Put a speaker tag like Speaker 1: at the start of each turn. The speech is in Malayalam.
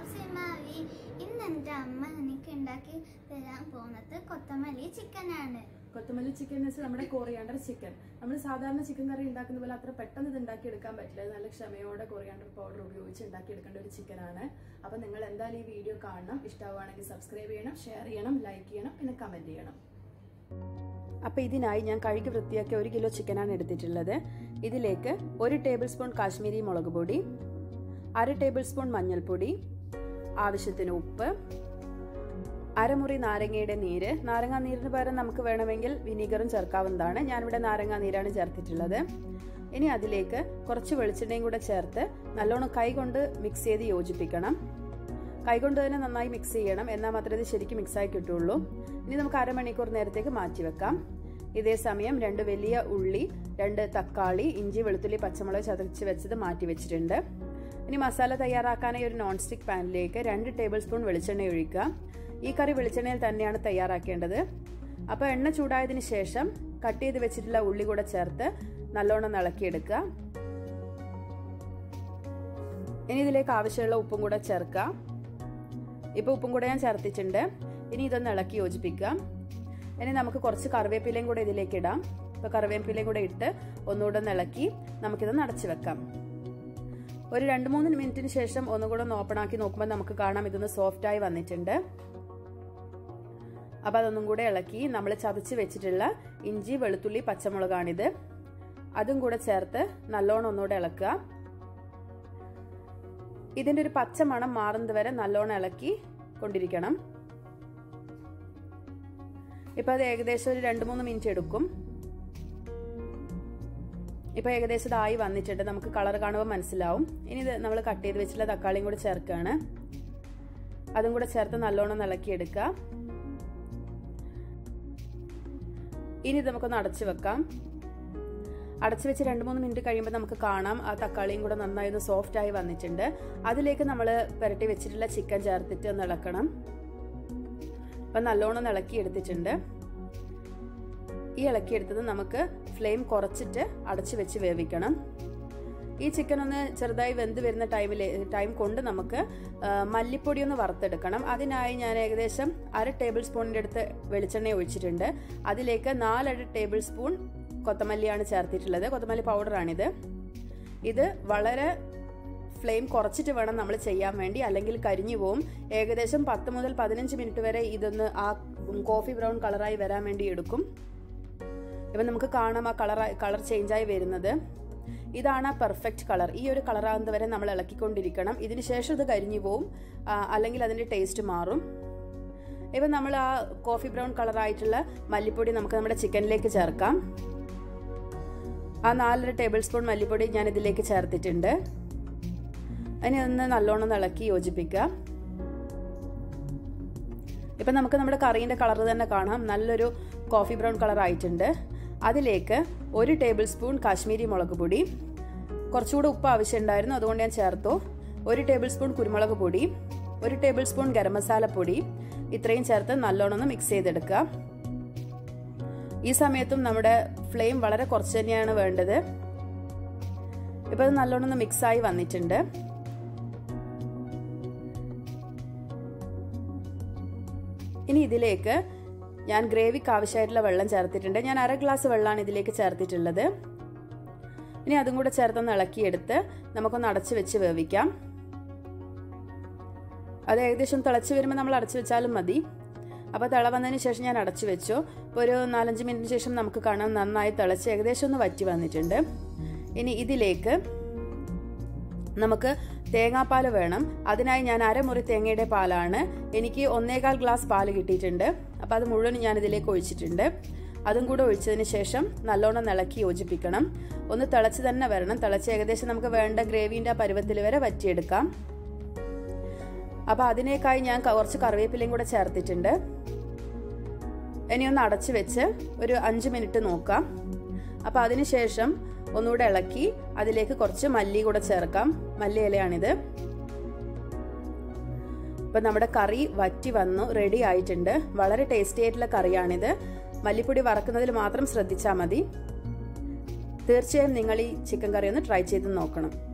Speaker 1: സിമാവി ഇന്ന് എൻ്റെ അമ്മ എനിക്ക് ഉണ്ടാക്കി തരാൻ പോകുന്നത് കൊത്തമല്ലി ചിക്കനാണ്
Speaker 2: കൊത്തമല്ലി ചിക്കൻ എന്ന് വെച്ചാൽ നമ്മുടെ കൊറിയാണ്ടർ ചിക്കൻ നമ്മൾ സാധാരണ ചിക്കൻ കറി ഉണ്ടാക്കുന്ന പോലെ അത്ര പെട്ടെന്ന് ഇത് ഉണ്ടാക്കിയെടുക്കാൻ പറ്റില്ല ഇത് നല്ല ക്ഷമയോടെ കൊറിയാണ്ടർ പൗഡർ ഉപയോഗിച്ച് ഉണ്ടാക്കിയെടുക്കേണ്ട ഒരു ചിക്കനാണ് അപ്പം നിങ്ങൾ എന്തായാലും ഈ വീഡിയോ കാണണം ഇഷ്ടമാവുകയാണെങ്കിൽ സബ്സ്ക്രൈബ് ചെയ്യണം ഷെയർ ചെയ്യണം ലൈക്ക് ചെയ്യണം പിന്നെ കമൻറ്റ് ചെയ്യണം അപ്പോൾ ഇതിനായി ഞാൻ കഴുകി വൃത്തിയാക്കിയ ഒരു കിലോ ചിക്കനാണ് എടുത്തിട്ടുള്ളത് ഇതിലേക്ക് ഒരു ടേബിൾ സ്പൂൺ കാശ്മീരി മുളക് പൊടി അര ടേബിൾ സ്പൂൺ മഞ്ഞൾപ്പൊടി ആവശ്യത്തിന് ഉപ്പ് അരമുറി നാരങ്ങയുടെ നീര് നാരങ്ങാ നീരിന് പകരം നമുക്ക് വേണമെങ്കിൽ വിനീഗറും ചേർക്കാവുന്നതാണ് ഞാനിവിടെ നാരങ്ങാ നീരാണ് ചേർത്തിട്ടുള്ളത് ഇനി അതിലേക്ക് കുറച്ച് വെളിച്ചെണ്ണയും കൂടെ ചേർത്ത് നല്ലോണം കൈകൊണ്ട് മിക്സ് ചെയ്ത് യോജിപ്പിക്കണം കൈകൊണ്ട് തന്നെ നന്നായി മിക്സ് ചെയ്യണം എന്നാൽ മാത്രമേ ഇത് ശരിക്കും മിക്സായി കിട്ടുള്ളൂ ഇനി നമുക്ക് അരമണിക്കൂർ നേരത്തേക്ക് മാറ്റി വെക്കാം ഇതേ സമയം രണ്ട് വലിയ ഉള്ളി രണ്ട് തക്കാളി ഇഞ്ചി വെളുത്തുള്ളി പച്ചമുളക് ചതച്ച് വെച്ചത് മാറ്റി വെച്ചിട്ടുണ്ട് ഇനി മസാല തയ്യാറാക്കാനായി ഒരു നോൺ സ്റ്റിക് പാനിലേക്ക് രണ്ട് ടേബിൾ സ്പൂൺ വെളിച്ചെണ്ണ ഒഴിക്കുക ഈ കറി വെളിച്ചെണ്ണയിൽ തന്നെയാണ് തയ്യാറാക്കേണ്ടത് അപ്പോൾ എണ്ണ ചൂടായതിനു ശേഷം കട്ട് ചെയ്ത് വെച്ചിട്ടുള്ള ഉള്ളി കൂടെ ചേർത്ത് നല്ലോണം ഇളക്കിയെടുക്കുക ഇനി ഇതിലേക്ക് ആവശ്യമുള്ള ഉപ്പും കൂടെ ചേർക്കുക ഇപ്പോൾ ഉപ്പും കൂടെ ഞാൻ ചേർത്തിട്ടുണ്ട് ഇനി ഇതൊന്ന് ഇളക്കി യോജിപ്പിക്കുക ഇനി നമുക്ക് കുറച്ച് കറിവേപ്പിലയും കൂടെ ഇതിലേക്ക് ഇടാം ഇപ്പോൾ കറിവേപ്പിലയും കൂടെ ഇട്ട് ഒന്നുകൂടെ ഒന്ന് ഇളക്കി നമുക്കിതൊന്ന് അടച്ചു വെക്കാം ഒരു രണ്ട് മൂന്ന് മിനിറ്റിന് ശേഷം ഒന്നുകൂടെ ഒന്ന് ഓപ്പൺ ആക്കി നോക്കുമ്പോൾ നമുക്ക് കാണാം ഇതൊന്ന് സോഫ്റ്റ് ആയി വന്നിട്ടുണ്ട് അപ്പോൾ അതൊന്നും കൂടെ ഇളക്കി നമ്മൾ ചതച്ച് വെച്ചിട്ടുള്ള ഇഞ്ചി വെളുത്തുള്ളി പച്ചമുളകാണിത് അതും കൂടെ ചേർത്ത് നല്ലോണം ഒന്നുകൂടെ ഇളക്കുക ഇതിൻ്റെ ഒരു പച്ച മണം മാറുന്നത് വരെ നല്ലോണം ഇളക്കി കൊണ്ടിരിക്കണം ഇപ്പം അത് ഏകദേശം ഒരു രണ്ട് മൂന്ന് മിനിറ്റ് എടുക്കും ഇപ്പം ഏകദേശം ഇതായി വന്നിട്ടുണ്ട് നമുക്ക് കളർ കാണുമ്പോൾ മനസ്സിലാവും ഇനി ഇത് നമ്മൾ കട്ട് ചെയ്ത് വെച്ചിട്ടുള്ള തക്കാളിയും കൂടെ ചേർക്കുകയാണ് അതും കൂടെ ചേർത്ത് നല്ലോണം ഇളക്കിയെടുക്കുക ഇനി ഇത് നമുക്കൊന്ന് അടച്ചു വെക്കാം അടച്ചു വെച്ച് രണ്ട് മൂന്ന് മിനിറ്റ് കഴിയുമ്പോൾ നമുക്ക് കാണാം ആ തക്കാളിയും കൂടെ നന്നായി ഒന്ന് സോഫ്റ്റ് ആയി വന്നിട്ടുണ്ട് അതിലേക്ക് നമ്മൾ പുരട്ടി വെച്ചിട്ടുള്ള ചിക്കൻ ചേർത്തിട്ട് ഒന്ന് ഇളക്കണം അപ്പം നല്ലോണം ഇളക്കി എടുത്തിട്ടുണ്ട് ഈ ഇളക്കിയെടുത്തത് നമുക്ക് ഫ്ലെയിം കുറച്ചിട്ട് അടച്ചു വെച്ച് വേവിക്കണം ഈ ചിക്കൻ ഒന്ന് ചെറുതായി വെന്ത് വരുന്ന ടൈമിൽ ടൈം കൊണ്ട് നമുക്ക് മല്ലിപ്പൊടി ഒന്ന് വറുത്തെടുക്കണം അതിനായി ഞാൻ ഏകദേശം അര ടേബിൾ സ്പൂണിൻ്റെ അടുത്ത് വെളിച്ചെണ്ണ ഒഴിച്ചിട്ടുണ്ട് അതിലേക്ക് നാലര ടേബിൾ സ്പൂൺ കൊത്തമല്ലിയാണ് ചേർത്തിട്ടുള്ളത് കൊത്തമല്ലി പൗഡറാണിത് ഇത് വളരെ ഫ്ലെയിം കുറച്ചിട്ട് വേണം നമ്മൾ ചെയ്യാൻ വേണ്ടി അല്ലെങ്കിൽ കരിഞ്ഞു പോവും ഏകദേശം പത്ത് മുതൽ പതിനഞ്ച് മിനിറ്റ് വരെ ഇതൊന്ന് ആ കോഫി ബ്രൗൺ കളറായി വരാൻ വേണ്ടി എടുക്കും ഇപ്പം നമുക്ക് കാണാം ആ കളർ കളർ ചേഞ്ചായി വരുന്നത് ഇതാണ് ആ പെർഫെക്റ്റ് കളർ ഈ ഒരു കളറാകുന്നത് വരെ നമ്മൾ ഇളക്കിക്കൊണ്ടിരിക്കണം ഇതിന് ശേഷം ഇത് കരിഞ്ഞു പോവും അല്ലെങ്കിൽ അതിൻ്റെ ടേസ്റ്റ് മാറും ഇപ്പം നമ്മൾ ആ കോഫി ബ്രൗൺ കളറായിട്ടുള്ള മല്ലിപ്പൊടി നമുക്ക് നമ്മുടെ ചിക്കനിലേക്ക് ചേർക്കാം ആ നാലര ടേബിൾ സ്പൂൺ മല്ലിപ്പൊടി ഞാൻ ഇതിലേക്ക് ചേർത്തിട്ടുണ്ട് അതിനെ ഒന്ന് നല്ലോണം ഇളക്കി യോജിപ്പിക്കുക ഇപ്പം നമുക്ക് നമ്മുടെ കറീൻ്റെ കളർ തന്നെ കാണാം നല്ലൊരു കോഫി ബ്രൗൺ കളർ ആയിട്ടുണ്ട് അതിലേക്ക് ഒരു ടേബിൾ സ്പൂൺ കാശ്മീരി മുളക് പൊടി കുറച്ചുകൂടെ ഉപ്പ് ആവശ്യമുണ്ടായിരുന്നു അതുകൊണ്ട് ഞാൻ ചേർത്തു ഒരു ടേബിൾ സ്പൂൺ കുരുമുളക് പൊടി ഒരു ടേബിൾ സ്പൂൺ ഗരം മസാല പൊടി ഇത്രയും ചേർത്ത് നല്ലോണം ഒന്ന് മിക്സ് ചെയ്തെടുക്കുക ഈ സമയത്തും നമ്മുടെ ഫ്ലെയിം വളരെ കുറച്ച് തന്നെയാണ് വേണ്ടത് ഇപ്പം അത് നല്ലോണം ഒന്ന് മിക്സായി വന്നിട്ടുണ്ട് ഇനി ഇതിലേക്ക് ഞാൻ ഗ്രേവിക്ക് ആവശ്യമായിട്ടുള്ള വെള്ളം ചേർത്തിട്ടുണ്ട് ഞാൻ അര ഗ്ലാസ് വെള്ളമാണ് ഇതിലേക്ക് ചേർത്തിട്ടുള്ളത് ഇനി അതും കൂടെ ചേർത്തൊന്ന് ഇളക്കിയെടുത്ത് നമുക്കൊന്ന് അടച്ചു വെച്ച് വേവിക്കാം അത് ഏകദേശം തിളച്ച് വരുമ്പോൾ നമ്മൾ അടച്ചു വെച്ചാലും മതി അപ്പോൾ തിള വന്നതിന് ശേഷം ഞാൻ അടച്ചു വെച്ചു ഇപ്പോൾ ഒരു നാലഞ്ച് മിനിറ്റിന് ശേഷം നമുക്ക് കാണാം നന്നായി തിളച്ച് ഏകദേശം ഒന്ന് വറ്റി വന്നിട്ടുണ്ട് ഇനി ഇതിലേക്ക് നമുക്ക് തേങ്ങാപ്പാൽ വേണം അതിനായി ഞാൻ അരമുറി തേങ്ങയുടെ പാലാണ് എനിക്ക് ഒന്നേകാൽ ഗ്ലാസ് പാല് കിട്ടിയിട്ടുണ്ട് അപ്പോൾ അത് മുഴുവൻ ഞാൻ ഇതിലേക്ക് ഒഴിച്ചിട്ടുണ്ട് അതും കൂടെ ഒഴിച്ചതിന് ശേഷം നല്ലോണം ഇളക്കി യോജിപ്പിക്കണം ഒന്ന് തിളച്ച് തന്നെ വരണം തിളച്ച് ഏകദേശം നമുക്ക് വേണ്ട ഗ്രേവീൻ്റെ പരുവത്തിൽ വരെ വറ്റിയെടുക്കാം അപ്പോൾ അതിനേക്കായി ഞാൻ കുറച്ച് കറിവേപ്പിലയും കൂടെ ചേർത്തിട്ടുണ്ട് ഇനി ഒന്ന് അടച്ചു വെച്ച് ഒരു അഞ്ച് മിനിറ്റ് നോക്കാം അപ്പോൾ അതിനുശേഷം ഒന്നുകൂടെ ഇളക്കി അതിലേക്ക് കുറച്ച് മല്ലി കൂടെ ചേർക്കാം മല്ലി ഇലയാണിത് ഇപ്പം നമ്മുടെ കറി വറ്റി വന്നു റെഡി ആയിട്ടുണ്ട് വളരെ ടേസ്റ്റി ആയിട്ടുള്ള കറിയാണിത് മല്ലിപ്പൊടി വറക്കുന്നതിൽ മാത്രം ശ്രദ്ധിച്ചാൽ മതി തീർച്ചയായും നിങ്ങൾ ഈ ചിക്കൻ കറി ഒന്ന് ട്രൈ ചെയ്ത് നോക്കണം